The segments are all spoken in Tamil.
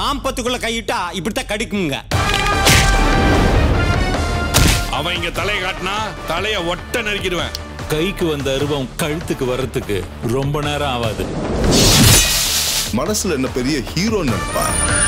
மாம்பத்துக்குள்ள கையிட்டா இப்படித்தான் கடிக்குங்க அவன் இங்க தலையை காட்டினா தலைய ஒட்ட நறுக்கிடுவேன் கைக்கு வந்த அருவம் கழுத்துக்கு வர்றதுக்கு ரொம்ப நேரம் ஆகாது மனசுல என்ன பெரிய ஹீரோன்னு நினைப்பா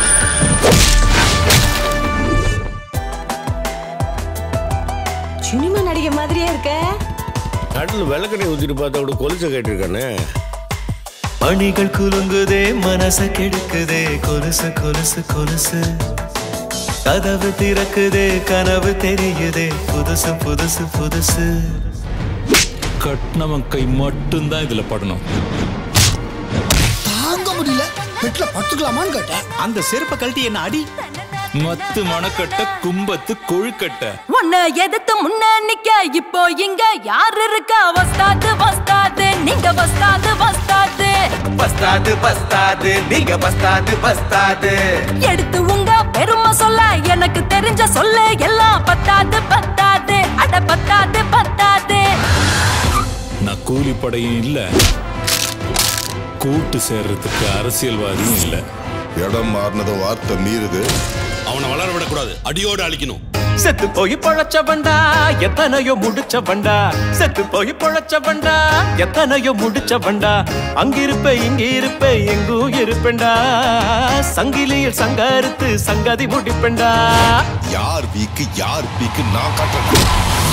சினிமா நடிகை மாதிரியே இருக்க கடல் விளக்கணை ஊத்திட்டு பார்த்தா கூட கொலுசை கேட்டிருக்கானே மணிகள் குலுங்குதே மனச கெடுக்குதே கொலுசு கொலுசு கொலுசு கதவு திறக்குதே கனவு தெரியுதே புதுசு புதுசு புதுசு கட்டினவன் கை மட்டும்தான் இதுல படணும் தாங்க முடியல பெட்ல படுத்துக்கலாமான்னு கேட்டேன் அந்த செருப்பை கழட்டி என்ன அடி மத்து மணக்கட்ட கும்பத்து கொழுக்கட்டை உன்னை எதிர்த்து முன்ன நிக்க இப்போ இங்க யார் இருக்கா வஸ்தாது வஸ்தாது நீங்க வஸ்தாது வஸ்தாது பஸ்தாது பஸ்தாது நீங்க பஸ்தாது பஸ்தாது எடுத்து உங்க பெருமை சொல்ல எனக்கு தெரிஞ்ச சொல்ல எல்லாம் பத்தாது பத்தாது அட பத்தாது பத்தாது நான் கூலிப்படையும் இல்ல கூட்டு சேர்றதுக்கு அரசியல்வாதியும் இல்ல இடம் மாறினதும் வார்த்தை மீறுது அவனை வளர விடக்கூடாது அடியோடு அழிக்கணும் செத்து போய் பொழைச்ச வண்டா எத்தனையோ முடிச்ச வண்டா செத்து போய் பொழைச்ச வண்டா எத்தனையோ முடிச்ச வண்டா அங்கிருப்ப இங்க இருப்ப எங்கும் இருப்பேன்டா சங்கிலியில் சங்கருத்து சங்கதி முடிப்பேன்டா யார் வீக்கு யார் பீக்கு நான் காட்டுறேன்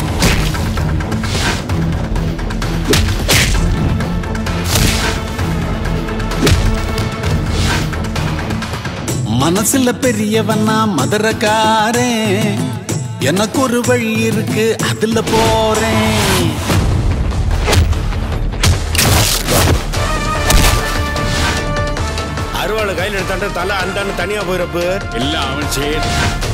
மனசுல பெரியவனா மதுரக்காரன் எனக்கு ஒரு வழி இருக்கு அதுல போறேன் அருவாளை கையில் எடுத்தாண்ட தலை அந்தான்னு தனியா போயிடப்பு எல்லாம் அவன் செயல்